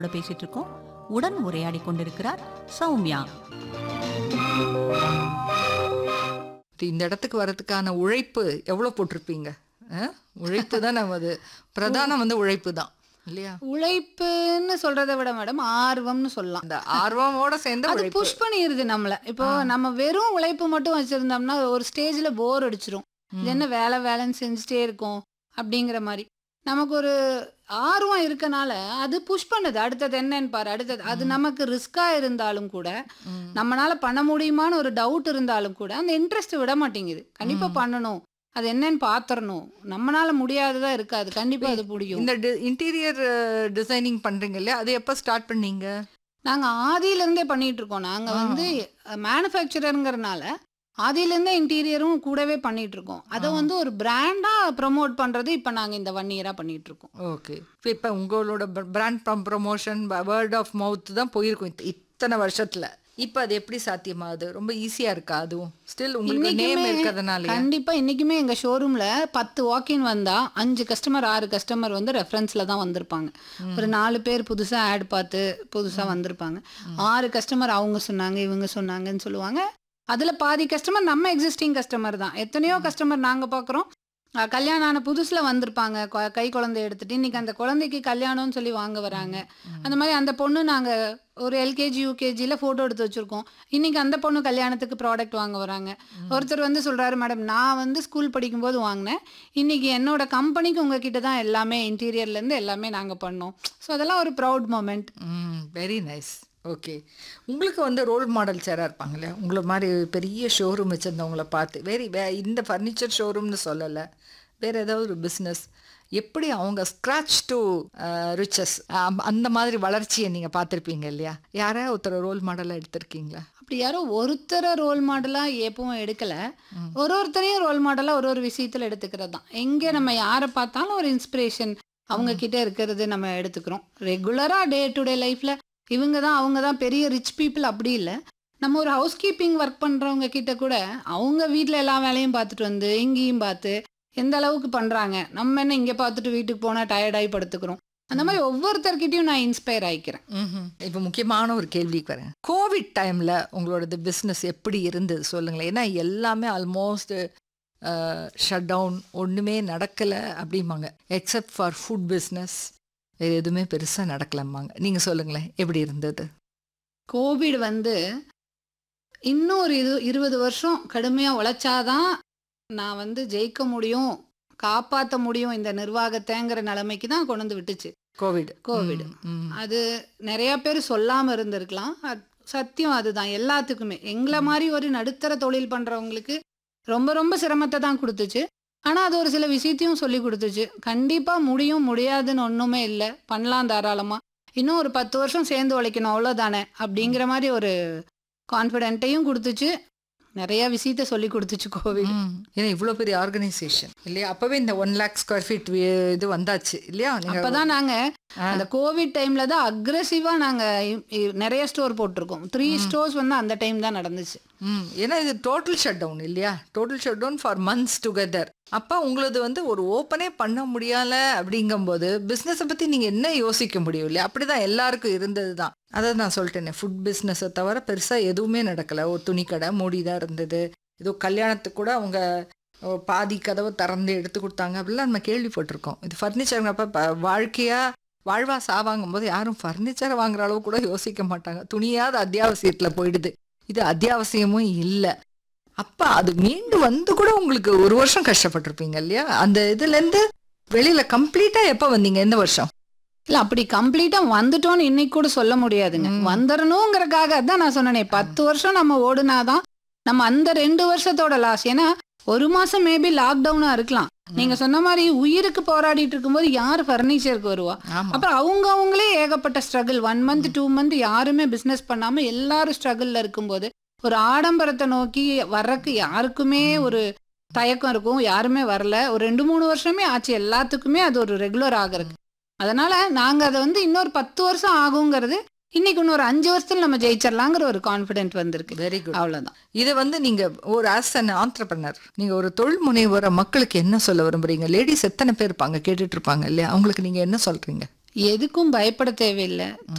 கூட பேசிட்டு இருக்கோம் உடன் உரையாடி கொண்டிருக்கிறார் சௌமியா இந்த இடத்துக்கு வரதுக்கான உழைப்பு எவ்வளோ போட்டிருப்பீங்க ஆ? உழைப்பு தான் நமது பிரதானம் வந்து உழைப்பு தான் இல்லையா உழைப்புன்னு சொல்றதை விட மேடம் ஆர்வம்னு சொல்லலாம் அந்த ஆர்வமோட சேர்ந்து அது உழைப்பு புஷ் பண்ணிருது நம்மள இப்போ நம்ம வெறும் உழைப்பு மட்டும் வச்சிருந்தோம்னா ஒரு ஸ்டேஜ்ல போர் அடிச்சிரும் இது என்ன வேலை வேலைன்னு செஞ்சுட்டே இருக்கோம் அப்படிங்கிற மாதிரி நமக்கு ஒரு ஆர்வம் இருக்கனால அது புஷ் பண்ணுது அடுத்தது என்னன்னு பாரு அடுத்தது அது நமக்கு ரிஸ்கா இருந்தாலும் கூட ம். நம்மளால பண்ண முடியுமான்னு ஒரு டவுட் இருந்தாலும் கூட அந்த இன்ட்ரெஸ்ட் விட மாட்டேங்குது கண்டிப்பா பண்ணணும் அது என்னன்னு பாத்திரணும் நம்மளால முடியாததா இருக்காது கண்டிப்பா அது முடியும் இந்த இன்டீரியர் டிசைனிங் பண்றீங்க இல்லையா அது எப்போ ஸ்டார்ட் பண்ணீங்க நாங்க ஆதியில இருந்தே பண்ணிட்டு இருக்கோம் நாங்க ஆ. வந்து மேனுஃபேக்சரருங்கிறனால ஆதியில இருந்தே இன்டீரியரும் கூடவே பண்ணிட்டு இருக்கோம் அதை ஆ. வந்து ஒரு பிராண்டா ப்ரோமோட் பண்றது இப்ப நாங்க இந்த ஒன் இயரா பண்ணிட்டு இருக்கோம் ஓகே இப்போ உங்களோட brand promotion word of mouth தான் போயிருக்கும் இத்த- இத்தனை வருஷத்துல இப்போ அது எப்படி சாத்தியமாகுது ரொம்ப ஈஸியா இருக்கா அதுவும் ஸ்டில் உங்களுக்கு நேம் இன்னைக்குமே இருக்கிறதுனால கண்டிப்பா இன்னைக்குமே எங்க ஷோரூம்ல பத்து வாக்கின் வந்தா அஞ்சு கஸ்டமர் ஆறு கஸ்டமர் வந்து ரெஃபரன்ஸ்ல தான் வந்திருப்பாங்க ஒரு நாலு பேர் புதுசா ஆட் பார்த்து புதுசா வந்திருப்பாங்க ஆறு கஸ்டமர் அவங்க சொன்னாங்க இவங்க சொன்னாங்கன்னு சொல்லுவாங்க அதுல பாதி கஸ்டமர் நம்ம எக்ஸிஸ்டிங் கஸ்டமர் தான் எத்தனையோ கஸ்டமர் நாங்க பாக்குறோம் அஹ், கல்யாணம் ஆன புதுசுல வந்திருப்பாங்க கொ- கை குழந்தை எடுத்துட்டு இன்னைக்கு அந்த குழந்தைக்கு கல்யாணம்னு சொல்லி வாங்க வராங்க அந்த மாதிரி அந்த பொண்ணு நாங்க ஒரு எல்கேஜி யூகேஜியில் ஃபோட்டோ எடுத்து வச்சிருக்கோம் இன்னைக்கு அந்த பொண்ணு கல்யாணத்துக்கு ப்ராடக்ட் வாங்க வராங்க ஒருத்தர் வந்து சொல்றாரு மேடம் நான் வந்து ஸ்கூல் படிக்கும்போது வாங்கினேன் இன்னைக்கு என்னோட கம்பெனிக்கு உங்ககிட்ட தான் எல்லாமே இன்டீரியர்ல இருந்து எல்லாமே நாங்க பண்ணோம் ஸோ அதெல்லாம் ஒரு proud moment hmm very nice okay உங்களுக்கு வந்து ரோல் மாடல்ஸ் யாராக இருப்பாங்க இல்லையா உங்களை மாதிரி பெரிய ஷோரூம் வச்சுருந்தவங்கள பார்த்து வெரி வே இந்த ஃபர்னிச்சர் ஷோரூம்னு சொல்லலை வேறு ஏதாவது ஒரு பிஸ்னஸ் எப்படி அவங்க ஸ்க்ராச் டு ரிச்சஸ் அந்த மாதிரி வளர்ச்சியை நீங்கள் பார்த்துருப்பீங்க இல்லையா யாரா ஒருத்தர் ரோல் மாடலாக எடுத்திருக்கீங்களா அப்படி யாரோ ஒருத்தரை ரோல் மாடலா எப்பவும் எடுக்கல ஒரு ஒருத்தரையும் ரோல் மாடலா ஒரு ஒரு விஷயத்துல எடுத்துக்கிறது தான் எங்க நம்ம யாரை பார்த்தாலும் ஒரு இன்ஸ்பிரேஷன் அவங்க கிட்ட இருக்கிறது நம்ம எடுத்துக்கிறோம் ரெகுலரா டே டு டே லைஃப்ல இவங்க தான் அவங்க தான் பெரிய ரிச் பீப்புள் அப்படி இல்லை நம்ம ஒரு ஹவுஸ் கீப்பிங் ஒர்க் பண்றவங்க கிட்ட கூட அவங்க வீட்ல எல்லா வேலையும் பார்த்துட்டு வந்து இங்கேயும் பார்த்து எந்த அளவுக்கு பண்றாங்க நம்ம என்ன இங்க பார்த்துட்டு வீட்டுக்கு போனா டயர்டாகி படுத்துக்கிறோம் அந்த மாதிரி ஒவ்வொருத்தர்கிட்டயும் நான் இன்ஸ்பயர் ஆயிக்கிறேன் இப்போ முக்கியமான ஒரு கேள்விக்கு வரேன் கோவிட் டைமில் உங்களோடது பிஸ்னஸ் எப்படி இருந்தது சொல்லுங்களேன் ஏன்னா எல்லாமே ஆல்மோஸ்ட் ஷட் டவுன் ஒன்றுமே நடக்கலை அப்படிம்பாங்க எக்ஸப்ட் ஃபார் ஃபுட் பிஸ்னஸ் வேறு எதுவுமே பெருசாக நடக்கலம்பாங்க நீங்கள் சொல்லுங்களேன் எப்படி இருந்தது கோவிட் வந்து இன்னும் ஒரு இது இருபது வருஷம் கடுமையாக உழைச்சாதான் நான் வந்து ஜெயிக்க முடியும் காப்பாற்ற முடியும் இந்த நிர்வாகத்தைங்கிற நிலைமைக்கு தான் கொண்டு வந்து விட்டுச்சு கோவிட் கோவிட் ம், ம். அது நிறைய பேர் சொல்லாமல் இருந்திருக்கலாம் அது- சத்தியம் அதுதான் எல்லாத்துக்குமே எங்களை மாதிரி ஒரு நடுத்தர தொழில் பண்ணுறவங்களுக்கு ரொம்ப ரொம்ப சிரமத்தை தான் கொடுத்துச்சு ஆனால் அது ஒரு சில விஷயத்தையும் சொல்லி கொடுத்துச்சு கண்டிப்பாக முடியும் முடியாதுன்னு ஒன்றுமே இல்லை பண்ணலாம் தாராளமாக இன்னும் ஒரு பத்து வருஷம் சேர்ந்து உழைக்கணும் அவ்வளோதானே அப்படிங்கிற மாதிரி ஒரு கான்ஃபிடென்ட்டையும் கொடுத்துச்சு நிறைய விஷயத்த சொல்லி கொடுத்துச்சு கோவிட் ம். ஏன்னா இவ்வளோ பெரிய ஆர்கனைசேஷன் இல்லையா அப்போவே இந்த ஒன் லேக் ஸ்கொயர் ஃபீட் இது வந்தாச்சு இல்லையா நீங்க அப்பதான் நாங்க ஆ. அந்த கோவிட் டைம்ல தான் அக்ரெசிவா நாங்க இ- இ- நிறைய ஸ்டோர் போட்டிருக்கோம் த்ரீ ஸ்டோர்ஸ் வந்து அந்த டைம் தான் நடந்துச்சு ம் ஏன்னா இது டோட்டல் ஷட் டவுன் இல்லையா total shutdown for months together அப்போ உங்களது வந்து ஒரு ஓப்பனே பண்ண முடியல அப்படிங்கும்போது பிஸ்னஸை பற்றி நீங்கள் என்ன யோசிக்க முடியும் இல்லையா அப்படி தான் எல்லாருக்கும் இருந்தது தான் அதை நான் சொல்லிட்டேனே ஃபுட் பிஸ்னஸை தவிர பெருசாக எதுவுமே நடக்கலை ஒரு துணி கடை மூடி தான் இருந்தது ஏதோ கல்யாணத்துக்கு கூட அவங்க ஓ, பாதி கதவை திறந்து எடுத்து கொடுத்தாங்க அப்படிலாம் நம்ம கேள்விப்பட்டிருக்கோம் இது ஃபர்னிச்சருங்கப்ப வாழ்க்கையாக வாழ்வா சாவாங்கும் போது யாரும் ஃபர்னிச்சரை வாங்குற அளவு கூட யோசிக்க மாட்டாங்க துணியாவது அத்தியாவசியத்தில் போயிடுது இது அத்தியாவசியமும் இல்லை அப்ப அது மீண்டு வந்து கூட உங்களுக்கு ஒரு வருஷம் கஷ்டப்பட்டிருப்பீங்க இல்லையா அந்த இதுல இருந்து வெளியில கம்ப்ளீட்டா எப்ப வந்தீங்க எந்த வருஷம் இல்ல அப்படி கம்ப்ளீட்டா வந்துட்டோம்னு இன்னைக்கு கூட சொல்ல முடியாதுங்க ம். வந்துடணுங்கிறக்காக தான் நான் சொன்னேனே பத்து வருஷம் நம்ம ஓடுனாதான் நம்ம அந்த ரெண்டு வருஷத்தோட லாஸ் ஏன்னா ஒரு மாசம் மேபி லாக்டவுனா இருக்கலாம் நீங்க சொன்ன மாதிரி உயிருக்கு போராடிட்டு இருக்கும்போது யார் ஃபர்னிச்சருக்கு வருவா ஆமா அப்புறம் அவங்க அவங்களே ஏகப்பட்ட struggle one month two month யாருமே பிசினஸ் பண்ணாம எல்லாரும் ஸ்ட்ரகிள்ல இருக்கும்போது ஒரு ஆடம்பரத்தை நோக்கி வர்றக்கு யாருக்குமே ஒரு தயக்கம் இருக்கும் யாருமே வரல ஒரு ரெண்டு மூணு வருஷமே ஆச்சு எல்லாத்துக்குமே அது ஒரு ரெகுலர் ஆகுறதுக்கு அதனால நாங்க அதை வந்து இன்னொரு பத்து வருஷம் ஆகுங்கிறது இன்னைக்கு இன்னொரு அஞ்சு வருஷத்துல நம்ம ஜெயிச்சிடலாங்கிற ஒரு கான்பிடென்ட் வந்திருக்கு வெரி குட் அவ்வளவுதான் இது வந்து நீங்க ஒரு ஆஸ் அன் ஆண்டர்பனர் நீங்க ஒரு தொழில் முனைவோர மக்களுக்கு என்ன சொல்ல விரும்புறீங்க லேடிஸ் எத்தனை பேர் இருப்பாங்க கேட்டுட்டு இருப்பாங்க இல்லையா அவங்களுக்கு நீங்க என்ன சொல்றீங்க எதுக்கும் பயப்பட தேவையில்லை